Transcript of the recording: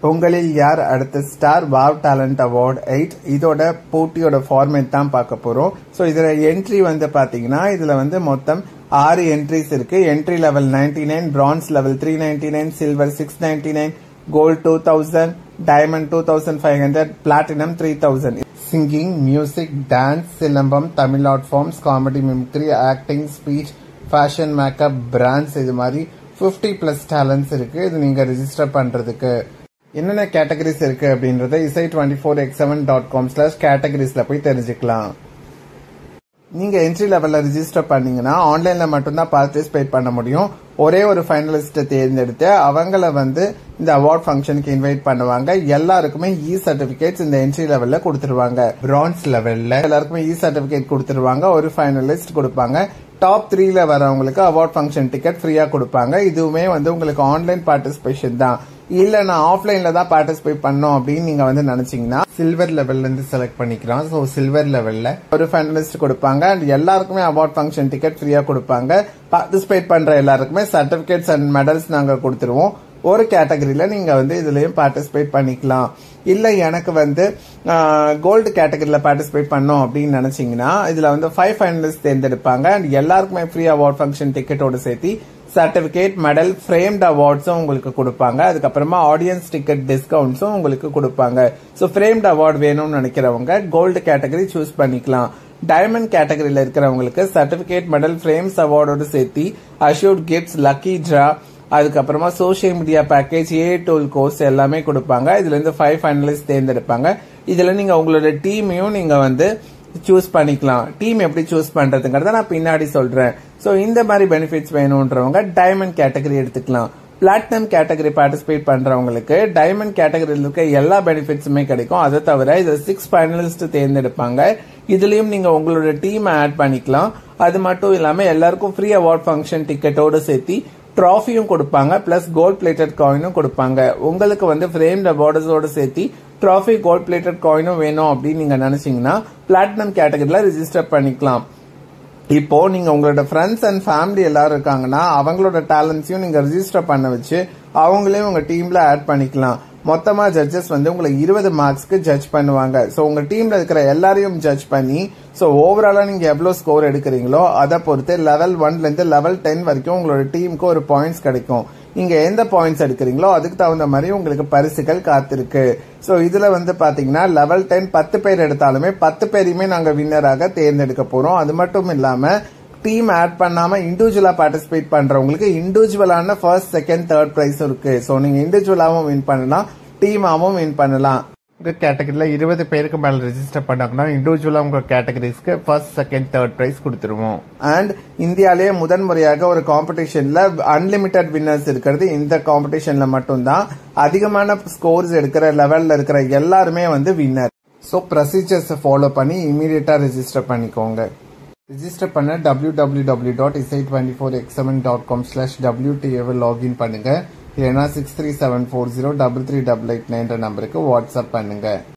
உங்களில் யார் அடுத்த star wow talent award eight இதோட போட்டியோட ஃபார்மேட் தான் பார்க்க போறோம் ஸோ இதுல என்ட்ரி வந்து பாத்தீங்கன்னா இதுல வந்து மொத்தம் ஆறு என்ட்ரிஸ் இருக்கு entry level ninety nine bronze level three ninety nine silver six ninety nine gold two thousand diamond two thousand five hundred platinum three thousand singing music dance silambam Tamil art forms comedy mimicry acting speech fashion makeup brands இது மாதிரி fifty plus talents இருக்கு இது நீங்க register பண்றதுக்கு என்னென்ன categories இருக்கு அப்படின்றத Isai twenty four x seven dot com slash கேட்டகரிஸ்ல போய் தெரிஞ்சுக்கலாம் நீங்க என்ட்ரி லெவல்ல ரிஜிஸ்டர் பண்ணீங்கன்னா ஆன்லைன்ல மட்டும்தான் பார்ட்டிசிபேட் பண்ண முடியும் ஒரே ஒரு ஃபைனலிஸ்ட தேர்ந்தெடுத்து அவங்கள வந்து இந்த அவார்ட் ஃபங்க்ஷனுக்கு இன்வைட் பண்ணுவாங்க எல்லாருக்குமே இ சர்டிபிகேட்ஸ் இந்த என்ட்ரி லெவல்ல கொடுத்துருவாங்க பிரான்ஸ் லெவல்ல எல்லாருக்குமே இ சர்டிபிகேட் கொடுத்துருவாங்க ஒரு ஃபைனலிஸ்ட் கொடுப்பாங்க டாப் த்ரீல வரவங்களுக்கு அவார்ட் ஃபங்க்ஷன் டிக்கெட் ஃப்ரீயா கொடுப்பாங்க இதுவுமே வந்து உங்களுக்கு ஆன்லைன் பார்ட்டிசிபேஷன் தான் இல்ல நான் ஆஃப்லைன்ல தான் பார்ட்டிசிபேட் பண்ணோம் அப்படின்னு நீங்க வந்து நினைச்சீங்கன்னா சில்வர் லெவல்ல இருந்து செலக்ட் பண்ணிக்கலாம் ஸோ சில்வர் லெவல்ல ஒரு ஃபைனலிஸ்ட் கொடுப்பாங்க அண்ட் எல்லாருக்குமே அவார்ட் ஃபங்க்ஷன் டிக்கெட் ஃப்ரீயா கொடுப்பாங்க பார்ட்டிசிபேட் பண்ற எல்லாருக்குமே சர்டிபிகேட்ஸ் அண்ட் மெடல்ஸ் நாங்க கொடுத்துருவோம் ஒரு கேட்டகரியில நீங்க வந்து இதுலயும் பார்ட்டிசிபேட் பண்ணிக்கலாம் இல்ல எனக்கு வந்து கோல்டு கேட்டகரியில பார்ட்டிசிபேட் பண்ணோம் அப்படின்னு நினைச்சீங்கன்னா இதுல வந்து ஃபைவ் ஃபைனலிஸ்ட் தேர்ந்தெடுப்பாங்க அண்ட் எல்லாருக்குமே ஃப்ரீ அவார்ட் ஃபங்க்ஷன் டிக்கெட்டோட சேர்த்து சர்டிபிகேட் மெடல் ஃப்ரேம்ட் அவார்ட்ஸும் உங்களுக்கு கொடுப்பாங்க அதுக்கப்புறமா ஆடியன்ஸ் டிக்கெட் டிஸ்கவுண்ட்ஸும் உங்களுக்கு கொடுப்பாங்க ஸோ ஃப்ரேம்ட் அவார்ட் வேணும்னு நினைக்கிறவங்க கோல்டு கேட்டகரி சூஸ் பண்ணிக்கலாம் டைமண்ட் கேட்டகரியில இருக்கிறவங்களுக்கு சர்டிபிகேட் மெடல் ஃப்ரேம்ஸ் அவார்டோடு சேர்த்து அஷ்யூர்ட் கிஃப்ட்ஸ் லக்கி ட்ரா அதுக்கப்புறமா சோசியல் மீடியா பேக்கேஜ் ஏ டோல் கோர்ஸ் எல்லாமே கொடுப்பாங்க இதுல இருந்து ஃபைவ் ஃபைனலிஸ்ட் தேர்ந்தெடுப்பாங்க இதுல நீங்க உங்களோட டீமையும் நீங்க வந்து சூஸ் பண்ணிக்கலாம் டீம் எப்படி சூஸ் பண்றதுங்கிறத நான் பின்னாடி சொல்றேன் ஸோ இந்த மாதிரி பெனிஃபிட்ஸ் வேணும்ன்றவங்க டைமண்ட் கேட்டகரி எடுத்துக்கலாம் பிளாட்டினம் கேட்டகரி பார்ட்டிசிபேட் பண்றவங்களுக்கு டைமண்ட் கேட்டகரியில் இருக்க எல்லா பெனிஃபிட்ஸுமே கிடைக்கும் அதை தவிர இதுல சிக்ஸ் ஃபைனலிஸ்ட் தேர்ந்தெடுப்பாங்க இதுலயும் நீங்க உங்களோட டீம் ஆட் பண்ணிக்கலாம் அது மட்டும் இல்லாம எல்லாருக்கும் ஃப்ரீ அவார்ட் ஃபங்க்ஷன் டிக்கெட்டோட சேர்த்து ட்ராஃபியும் கொடுப்பாங்க பிளஸ் கோல்ட் பிளேட்டட் காயினும் கொடுப்பாங்க உங்களுக்கு வந்து ஃப்ரேம்ட் அவார்ட்ஸோட சேர்த்து ட்ராஃபி கோல்ட் பிளேட்டட் காயினும் வேணும் அப்படின்னு நீங்க நினைச்சீங்கன்னா பிளாட்டினம் கேட்டகரியில ரிஜிஸ்டர் பண்ணிக்கலாம் இப்போ நீங்க உங்களோட ஃப்ரெண்ட்ஸ் அண்ட் ஃபேமிலி எல்லாரும் இருக்காங்கன்னா அவங்களோட டேலண்ட்ஸையும் நீங்க ரிஜிஸ்டர் பண்ண வச்சு அவங்களையும் உங்க டீம்ல ஆட் பண்ணிக்கலாம் மொத்தமா ஜட்ஜஸ் வந்து உங்களை இருபது மார்க்ஸ்க்கு ஜட்ஜ் பண்ணுவாங்க ஸோ உங்க டீம்ல இருக்கிற எல்லாரையும் ஜட்ஜ் பண்ணி ஸோ ஓவராலா நீங்க எவ்வளவு ஸ்கோர் எடுக்கிறீங்களோ அதை பொறுத்து லெவல் ஒன்ல இருந்து லெவல் டென் வரைக்கும் உங்களோட டீமுக்கு ஒரு பாயிண்ட்ஸ் கிடைக்கும் நீங்க எந்த பாயிண்ட்ஸ் எடுக்கிறீங்களோ அதுக்கு தகுந்த மாதிரி உங்களுக்கு பரிசுகள் காத்திருக்கு ஸோ இதுல வந்து பாத்தீங்கன்னா லெவல் டென் பத்து பேர் எடுத்தாலுமே பத்து பேரையுமே நாங்க வின்னராக தேர்ந்தெடுக்க போறோம் அது மட்டும் இல்லாம டீம் ஆட் பண்ணாம இண்டிவிஜுவலா பார்ட்டிசிபேட் பண்றவங்களுக்கு இண்டிவிஜுவலான ஃபர்ஸ்ட் செகண்ட் தேர்ட் பிரைஸ் இருக்கு ஸோ நீங்க இண்டிவிஜுவலாவும் வின் பண்ணலாம் டீமாவும் வின் பண்ணலாம் உங்க கேட்டகரியில இருபது பேருக்கு மேல ரெஜிஸ்டர் பண்ணாங்கன்னா இண்டிவிஜுவலா உங்க கேட்டகரிஸ்க்கு ஃபர்ஸ்ட் செகண்ட் தேர்ட் பிரைஸ் கொடுத்துருவோம் அண்ட் இந்தியாலேயே முதன்முறையாக ஒரு காம்படிஷன்ல அன்லிமிட்டெட் வின்னர்ஸ் இருக்கிறது இந்த காம்படிஷன்ல மட்டும்தான் அதிகமான ஸ்கோர்ஸ் எடுக்கிற லெவல்ல இருக்கிற எல்லாருமே வந்து வின்னர் ஸோ ப்ரொசீஜர்ஸ் ஃபாலோ பண்ணி இமீடியட்டா ரெஜிஸ்டர் பண்ணிக்கோங்க ரிஜிஸ்டர் பண்ண W W W dot Isai twenty four x seven dot com slash டபிள்யூடிஏவை லாகின் பண்ணுங்க இல்லைன்னா six three seven four zero double three double eight நைன்ற நம்பருக்கு வாட்ஸ்அப் பண்ணுங்க